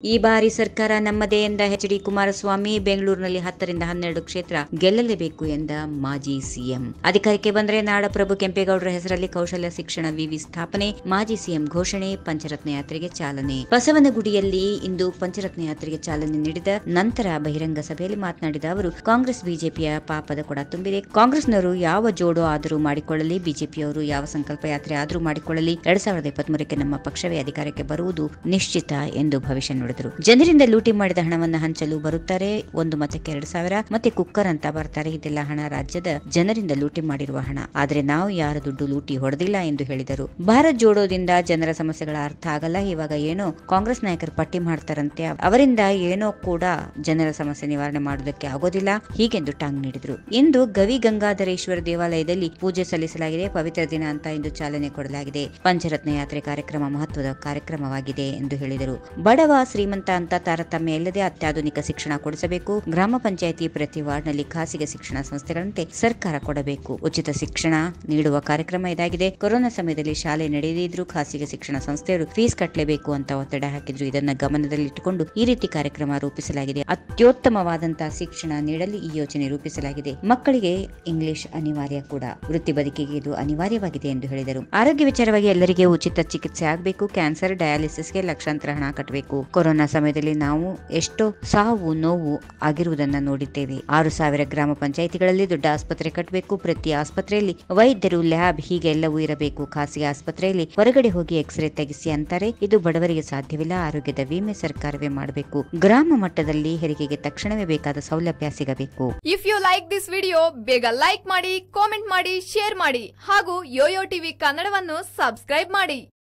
ಈ ಬಾರಿ ಸರ್ಕಾರ ನಮ್ಮದೇ ಎಂದ ಎಚ್ ಡಿ ಕುಮಾರಸ್ವಾಮಿ ಬೆಂಗಳೂರಿನಲ್ಲಿ ಹತ್ತರಿಂದ ಹನ್ನೆರಡು ಕ್ಷೇತ್ರ ಗೆಲ್ಲಲೇಬೇಕು ಎಂದ ಮಾಜಿ ಸಿಎಂ ಅಧಿಕಾರಕ್ಕೆ ಬಂದರೆ ನಾಡಪ್ರಭು ಕೆಂಪೇಗೌಡರ ಹೆಸರಲ್ಲಿ ಕೌಶಲ್ಯ ಶಿಕ್ಷಣ ವಿವಿ ಸ್ಥಾಪನೆ ಮಾಜಿ ಸಿಎಂ ಘೋಷಣೆ ಪಂಚರತ್ನ ಯಾತ್ರೆಗೆ ಚಾಲನೆ ಬಸವನಗುಡಿಯಲ್ಲಿ ಇಂದು ಪಂಚರತ್ನ ಯಾತ್ರೆಗೆ ಚಾಲನೆ ನೀಡಿದ ನಂತರ ಬಹಿರಂಗ ಸಭೆಯಲ್ಲಿ ಮಾತನಾಡಿದ ಅವರು ಕಾಂಗ್ರೆಸ್ ಬಿಜೆಪಿಯ ಪಾಪದ ಕೊಡ ತುಂಬಿದೆ ಕಾಂಗ್ರೆಸ್ನವರು ಯಾವ ಜೋಡು ಆದರೂ ಮಾಡಿಕೊಳ್ಳಲಿ ಬಿಜೆಪಿಯವರು ಯಾವ ಸಂಕಲ್ಪ ಯಾತ್ರೆ ಆದರೂ ಮಾಡಿಕೊಳ್ಳಲಿ ಎರಡ್ ಸಾವಿರದ ಇಪ್ಪತ್ಮೂರಕ್ಕೆ ನಮ್ಮ ಪಕ್ಷವೇ ಅಧಿಕಾರಕ್ಕೆ ಬರುವುದು ನಿಶ್ಚಿತ ಎಂದು ಭವಿಷ್ಯ ನುಡಿದರು ಜನರಿಂದ ಲೂಟಿ ಮಾಡಿದ ಹಣವನ್ನು ಹಂಚಲು ಬರುತ್ತಾರೆ ಒಂದು ಮತಕ್ಕೆ ಎರಡು ಸಾವಿರ ಮತ್ತೆ ಕುಕ್ಕರ್ ಅಂತ ಬರ್ತಾರೆ ಇದೆಲ್ಲ ಹಣ ರಾಜ್ಯದ ಜನರಿಂದ ಲೂಟಿ ಮಾಡಿರುವ ಹಣ ಆದರೆ ನಾವು ಯಾರ ದುಡ್ಡು ಲೂಟಿ ಹೊಡೆದಿಲ್ಲ ಎಂದು ಹೇಳಿದರು ಭಾರತ್ ಜೋಡೋದಿಂದ ಜನರ ಸಮಸ್ಯೆಗಳ ಅರ್ಥ ಆಗಲ್ಲ ಇವಾಗ ಏನೋ ಕಾಂಗ್ರೆಸ್ ನಾಯಕರು ಪಟ್ಟಿ ಮಾಡ್ತಾರಂತೆ ಅವರಿಂದ ಏನೋ ಕೂಡ ಜನರ ಸಮಸ್ಯೆ ನಿವಾರಣೆ ಮಾಡುವುದಕ್ಕೆ ಆಗೋದಿಲ್ಲ ಹೀಗೆಂದು ಟಾಂಗ್ ನೀಡಿದರು ಇಂದು ಗವಿ ಗಂಗಾಧರೇಶ್ವರ ದೇವಾಲಯದಲ್ಲಿ ಪೂಜೆ ಸಲ್ಲಿಸಲಾಗಿದೆ ಪವಿತ್ರ ದಿನ ಅಂತ ಇಂದು ಚಾಲನೆ ಕೊಡಲಾಗಿದೆ ಪಂಚರತ್ನ ಯಾತ್ರೆ ಕಾರ್ಯಕ್ರಮ ಮಹತ್ವದ ಕಾರ್ಯಕ್ರಮವಾಗಿದೆ ಎಂದು ಹೇಳಿದರು ಬಡವ ಶ್ರೀಮಂತ ಅಂತ ತಾರತಮ್ಯ ಇಲ್ಲದೆ ಅತ್ಯಾಧುನಿಕ ಶಿಕ್ಷಣ ಕೊಡಿಸಬೇಕು ಗ್ರಾಮ ಪಂಚಾಯಿತಿ ಪ್ರತಿ ವಾರ್ಡ್ನಲ್ಲಿ ಖಾಸಗಿ ಶಿಕ್ಷಣ ಸಂಸ್ಥೆಗಳಂತೆ ಸರ್ಕಾರ ಕೊಡಬೇಕು ಉಚಿತ ಶಿಕ್ಷಣ ನೀಡುವ ಕಾರ್ಯಕ್ರಮ ಇದಾಗಿದೆ ಕೊರೋನಾ ಸಮಯದಲ್ಲಿ ಶಾಲೆ ನಡೆಯದಿದ್ರೂ ಖಾಸಗಿ ಶಿಕ್ಷಣ ಸಂಸ್ಥೆಯವರು ಫೀಸ್ ಕಟ್ಟಲೇಬೇಕು ಅಂತ ಒತ್ತಡ ಹಾಕಿದ್ರು ಇದನ್ನ ಗಮನದಲ್ಲಿಟ್ಟುಕೊಂಡು ಈ ರೀತಿ ಕಾರ್ಯಕ್ರಮ ರೂಪಿಸಲಾಗಿದೆ ಅತ್ಯುತ್ತಮವಾದಂತಹ ಶಿಕ್ಷಣ ನೀಡಲು ಈ ಯೋಜನೆ ರೂಪಿಸಲಾಗಿದೆ ಮಕ್ಕಳಿಗೆ ಇಂಗ್ಲಿಷ್ ಅನಿವಾರ್ಯ ಕೂಡ ವೃತ್ತಿ ಬದುಕಿಗೆ ಇದು ಅನಿವಾರ್ಯವಾಗಿದೆ ಎಂದು ಹೇಳಿದರು ಆರೋಗ್ಯ ವಿಚಾರವಾಗಿ ಎಲ್ಲರಿಗೆ ಉಚಿತ ಚಿಕಿತ್ಸೆ ಆಗಬೇಕು ಕ್ಯಾನ್ಸರ್ ಡಯಾಲಿಸಿಸ್ಗೆ ಲಕ್ಷಾಂತರ ಹಣ ಕಟ್ಟಬೇಕು ಕೊರೋನಾ ಸಮಯದಲ್ಲಿ ನಾವು ಎಷ್ಟೋ ಸಾವು ನೋವು ಆಗಿರುವುದನ್ನ ನೋಡಿದ್ದೇವೆ ಆರು ಸಾವಿರ ಗ್ರಾಮ ಪಂಚಾಯಿತಿಗಳಲ್ಲಿ ದೊಡ್ಡ ಆಸ್ಪತ್ರೆ ಕಟ್ಟಬೇಕು ಪ್ರತಿ ಆಸ್ಪತ್ರೆಯಲ್ಲಿ ವೈದ್ಯರು ಲ್ಯಾಬ್ ಹೀಗೆ ಎಲ್ಲವೂ ಇರಬೇಕು ಖಾಸಗಿ ಆಸ್ಪತ್ರೆಯಲ್ಲಿ ಹೊರಗಡೆ ಹೋಗಿ ಎಕ್ಸ್ರೇ ತೆಗೆಸಿ ಅಂತಾರೆ ಇದು ಬಡವರಿಗೆ ಸಾಧ್ಯವಿಲ್ಲ ಆರೋಗ್ಯದ ವಿಮೆ ಸರ್ಕಾರವೇ ಮಾಡಬೇಕು ಗ್ರಾಮ ಮಟ್ಟದಲ್ಲಿ ಹೆರಿಗೆಗೆ ತಕ್ಷಣವೇ ಬೇಕಾದ ಸೌಲಭ್ಯ ಸಿಗಬೇಕು if you like this video ಬೇಗ ಲೈಕ್ ಮಾಡಿ ಕಾಮೆಂಟ್ ಮಾಡಿ ಶೇರ್ ಮಾಡಿ ಹಾಗೂ ಯೋಯೋ ಟಿವಿ ಕನ್ನಡವನ್ನು ಸಬ್ಸ್ಕ್ರೈಬ್ ಮಾಡಿ